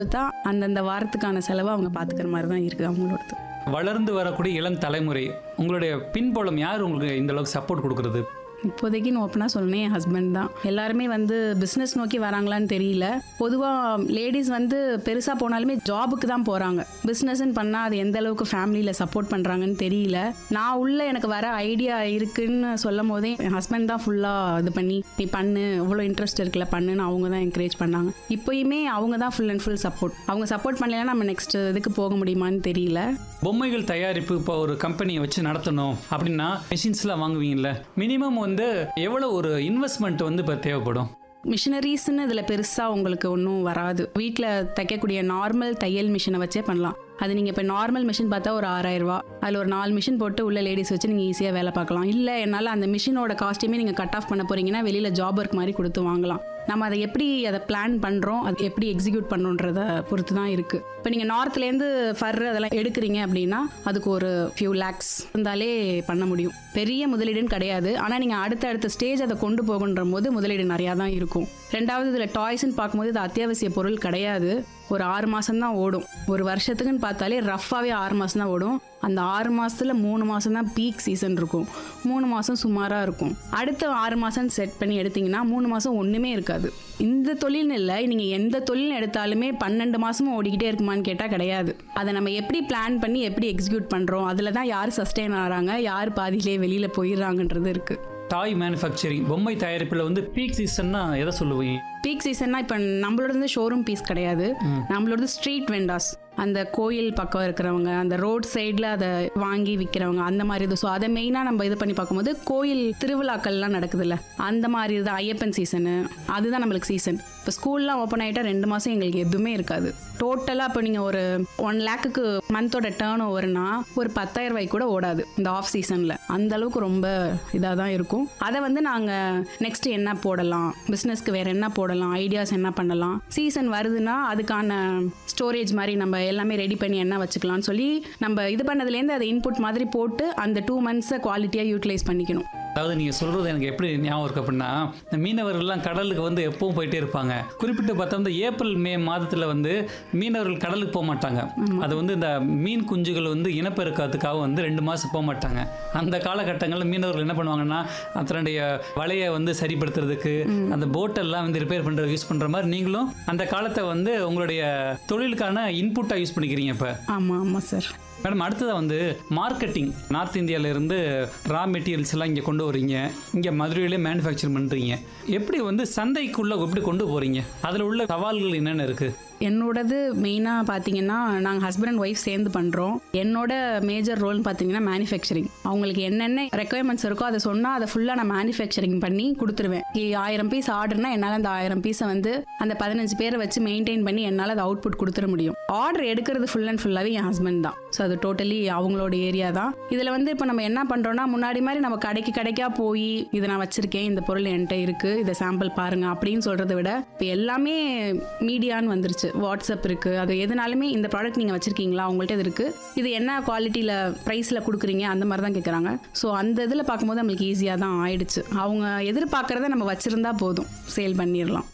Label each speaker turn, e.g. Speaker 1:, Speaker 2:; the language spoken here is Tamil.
Speaker 1: தான் அந்தந்த வாரத்துக்கான செலவை அவங்க பார்த்துக்கிற மாதிரி தான் இருக்குது அவங்களோடது
Speaker 2: வளர்ந்து வரக்கூடிய இளம் தலைமுறை உங்களுடைய பின்புலம் யார் உங்களுக்கு இந்த அளவுக்கு சப்போர்ட் கொடுக்கறது
Speaker 1: இப்போதைக்கு நான் ஓப்பனாக சொல்லணும் என் ஹஸ்பண்ட் தான் எல்லாருமே வந்து பிஸ்னஸ் நோக்கி வராங்களான்னு தெரியல பொதுவாக லேடிஸ் வந்து பெருசாக போனாலுமே ஜாபுக்கு தான் போகிறாங்க பிஸ்னஸ்ன்னு பண்ணால் அது எந்த அளவுக்கு ஃபேமிலியில் சப்போர்ட் பண்ணுறாங்கன்னு தெரியல நான் உள்ள எனக்கு வர ஐடியா இருக்குன்னு சொல்லும் போதே என் ஹஸ்பண்ட் தான் ஃபுல்லாக இது பண்ணி நீ பண்ணு இவ்வளோ இன்ட்ரெஸ்ட் இருக்குல்ல பண்ணுன்னு அவங்க தான் என்கரேஜ் பண்ணாங்க இப்போயுமே அவங்க தான் ஃபுல் அண்ட் ஃபுல் சப்போர்ட் அவங்க சப்போர்ட் பண்ணலைன்னா நம்ம நெக்ஸ்ட் இதுக்கு போக முடியுமான்னு தெரியல
Speaker 2: பொம்மைகள் தயாரிப்பு இப்போ ஒரு கம்பெனியை வச்சு நடத்தணும் அப்படின்னா மிஷின்ஸ்லாம் வாங்குவீங்கல்ல மினிமம் வந்து எவ்வளோ ஒரு இன்வெஸ்ட்மெண்ட் வந்து இப்போ தேவைப்படும்
Speaker 1: மிஷினரிஸ்ன்னு இதில் பெருசாக உங்களுக்கு ஒன்றும் வராது வீட்டில் தைக்கக்கூடிய நார்மல் தையல் மிஷினை வச்சே பண்ணலாம் அது நீங்கள் இப்போ நார்மல் மிஷின் பார்த்தா ஒரு ஆறாயிரம் ரூபா அதில் ஒரு நாலு மிஷின் போட்டு உள்ள லேடிஸ் வச்சு நீங்கள் ஈஸியாக வேலை பார்க்கலாம் இல்லை என்னால் அந்த மிஷினோட காஸ்ட்டையுமே நீங்கள் கட் ஆஃப் பண்ண போறீங்கன்னா வெளியில் ஜாப் ஒர்க் மாதிரி கொடுத்து வாங்கலாம் நம்ம அதை எப்படி அதை பிளான் பண்ணுறோம் அது எப்படி எக்ஸிக்யூட் பண்ணுன்றத பொறுத்து தான் இருக்குது இப்போ நீங்கள் நார்த்லேருந்து ஃபர் அதெல்லாம் எடுக்கிறீங்க அப்படின்னா அதுக்கு ஒரு ஃபியூ லேக்ஸ் இருந்தாலே பண்ண முடியும் பெரிய முதலீடுன்னு கிடையாது ஆனால் நீங்கள் அடுத்த அடுத்த ஸ்டேஜ் அதை கொண்டு போகுன்ற போது முதலீடு நிறையா தான் இருக்கும் ரெண்டாவது இதில் டாய்ஸ்ன்னு பார்க்கும்போது இது அத்தியாவசிய பொருள் கிடையாது ஒரு ஆறு மாதம் தான் ஓடும் ஒரு வருஷத்துக்குன்னு பார்த்தாலே ரஃப்பாகவே ஆறு மாதம் தான் ஓடும் அந்த ஆறு மாசத்துல மூணு மாதம் தான் பீக் சீசன் இருக்கும் மூணு மாதம் சுமாராக இருக்கும் அடுத்த ஆறு மாதம் செட் பண்ணி எடுத்தீங்கன்னா மூணு மாதம் ஒன்றுமே இருக்காது இந்த தொழில்னு இல்லை நீங்கள் எந்த தொழில் எடுத்தாலுமே பன்னெண்டு மாதமும் ஓடிக்கிட்டே இருக்குமான்னு கேட்டால் கிடையாது அதை நம்ம எப்படி பிளான் பண்ணி எப்படி எக்ஸிக்யூட் பண்ணுறோம் அதில் தான் யார் சஸ்டெயின் ஆகிறாங்க யார் பாதியிலே வெளியில் போயிடுறாங்கன்றது இருக்குது
Speaker 2: டாய் மேனுஃபேக்சரிங் பொம்மை தயாரிப்பில் வந்து பீக் சீசன்னா எதை சொல்லுவீங்க
Speaker 1: பீக் சீசன்னா இப்போ நம்மளோட வந்து ஷோரூம் பீஸ் கிடையாது நம்மளோட ஸ்ட்ரீட் வெண்டாஸ் அந்த கோயில் பக்கம் இருக்கிறவங்க அந்த ரோட் சைடில் அதை வாங்கி விற்கிறவங்க அந்த மாதிரி இது ஸோ அதை மெயினாக நம்ம இது பண்ணி பார்க்கும்போது கோயில் திருவிழாக்கள்லாம் நடக்குதுல்ல அந்த மாதிரி இது ஐயப்பன் சீசனு அதுதான் நம்மளுக்கு சீசன் இப்போ ஸ்கூல்லாம் ஓப்பன் ஆகிட்டா ரெண்டு மாதம் எங்களுக்கு எதுவுமே இருக்காது டோட்டலாக இப்போ நீங்கள் ஒரு ஒன் லேக்குக்கு மந்தோட டேர்ன் ஓவர்னா ஒரு பத்தாயிரம் ரூபாய்க்கு கூட ஓடாது இந்த ஆஃப் சீசனில் அந்த அளவுக்கு ரொம்ப இதாக தான் இருக்கும் அதை வந்து நாங்கள் நெக்ஸ்ட் என்ன போடலாம் பிஸ்னஸ்க்கு வேற என்ன போடலாம் ஐடியாஸ் என்ன பண்ணலாம் சீசன் வருதுன்னா அதுக்கான ஸ்டோரேஜ் மாதிரி நம்ம எல்லாமே ரெடி பண்ணி என்ன வச்சுக்கலாம்னு சொல்லி நம்ம இது பண்ணதுலேருந்து அதை இன்புட் மாதிரி போட்டு அந்த டூ மந்த்ஸை குவாலிட்டியாக யூட்டிலைஸ் பண்ணிக்கணும்
Speaker 2: அதாவது நீங்கள் சொல்கிறது எனக்கு எப்படி ஞாபகம் இருக்கு அப்படின்னா இந்த மீனவர்கள்லாம் கடலுக்கு வந்து எப்பவும் போயிட்டே இருப்பாங்க குறிப்பிட்டு பார்த்தா வந்து ஏப்ரல் மே மாதத்தில் வந்து மீனவர்கள் கடலுக்கு போக மாட்டாங்க அது வந்து இந்த மீன் குஞ்சுகள் வந்து இனப்பெருக்கத்துக்காக வந்து ரெண்டு மாதம் போக மாட்டாங்க அந்த காலகட்டங்களில் மீனவர்கள் என்ன பண்ணுவாங்கன்னா தன்னுடைய வலையை வந்து சரிப்படுத்துறதுக்கு அந்த போட்டெல்லாம் வந்து ரிப்பேர் பண்ணுறது யூஸ் பண்ணுற மாதிரி நீங்களும் அந்த காலத்தை வந்து உங்களுடைய தொழிலுக்கான இன்புட்டாக யூஸ் பண்ணிக்கிறீங்க இப்போ
Speaker 1: ஆமாம் ஆமாம் சார்
Speaker 2: மேடம் அடுத்ததாக வந்து மார்க்கெட்டிங் நார்த் இந்தியாவிலேருந்து ரா மெட்டீரியல்ஸ் எல்லாம் இங்கே கொண்டு வரீங்க இங்கே மதுரையிலே மேனுஃபேக்சர் பண்ணுறீங்க எப்படி வந்து சந்தைக்குள்ளே எப்படி கொண்டு போகிறீங்க அதில் உள்ள சவால்கள் என்னென்ன இருக்குது
Speaker 1: என்னோடது மெயினாக பார்த்தீங்கன்னா நாங்கள் ஹஸ்பண்ட் அண்ட் ஒய்ஃப் சேர்ந்து பண்ணுறோம் என்னோட மேஜர் ரோல்னு பார்த்தீங்கன்னா மேனுஃபேக்சரிங் அவங்களுக்கு என்னென்ன ரெக்குயர்மெண்ட்ஸ் இருக்கோ அதை சொன்னால் அதை ஃபுல்லாக நான் மேனுஃபேக்சரிங் பண்ணி கொடுத்துருவேன் இ- ஆயிரம் பீஸ் ஆர்டர்னா என்னால் அந்த ஆயிரம் பீஸை வந்து அந்த பதினஞ்சு பேரை வச்சு மெயின்டைன் பண்ணி என்னால் அதை அவுட்புட் கொடுத்துட முடியும் ஆர்டர் எடுக்கிறது ஃபுல் அண்ட் ஃபுல்லாகவே என் ஹஸ்பண்ட் தான் ஸோ அது டோட்டலி அவங்களோட ஏரியா தான் இதில் வந்து இப்போ நம்ம என்ன பண்ணுறோம்னா முன்னாடி மாதிரி நம்ம கடைக்கு கடைக்கா போய் இதை நான் வச்சிருக்கேன் இந்த பொருள் என்கிட்ட இருக்குது இதை சாம்பிள் பாருங்க அப்படின்னு சொல்கிறத விட இப்போ எல்லாமே மீடியான்னு வந்துருச்சு வாட்ஸ்அப் இருக்குது அது எதுனாலுமே இந்த ப்ராடக்ட் நீங்கள் வச்சுருக்கீங்களா உங்கள்கிட்ட இது இருக்குது இது என்ன குவாலிட்டியில் ப்ரைஸில் கொடுக்குறீங்க அந்த மாதிரி தான் கேட்குறாங்க ஸோ அந்த இதில் பார்க்கும்போது நம்மளுக்கு ஈஸியாக தான் ஆயிடுச்சு அவங்க எதிர்பார்க்குறத நம்ம வச்சுருந்தா போதும் சேல் பண்ணிடலாம்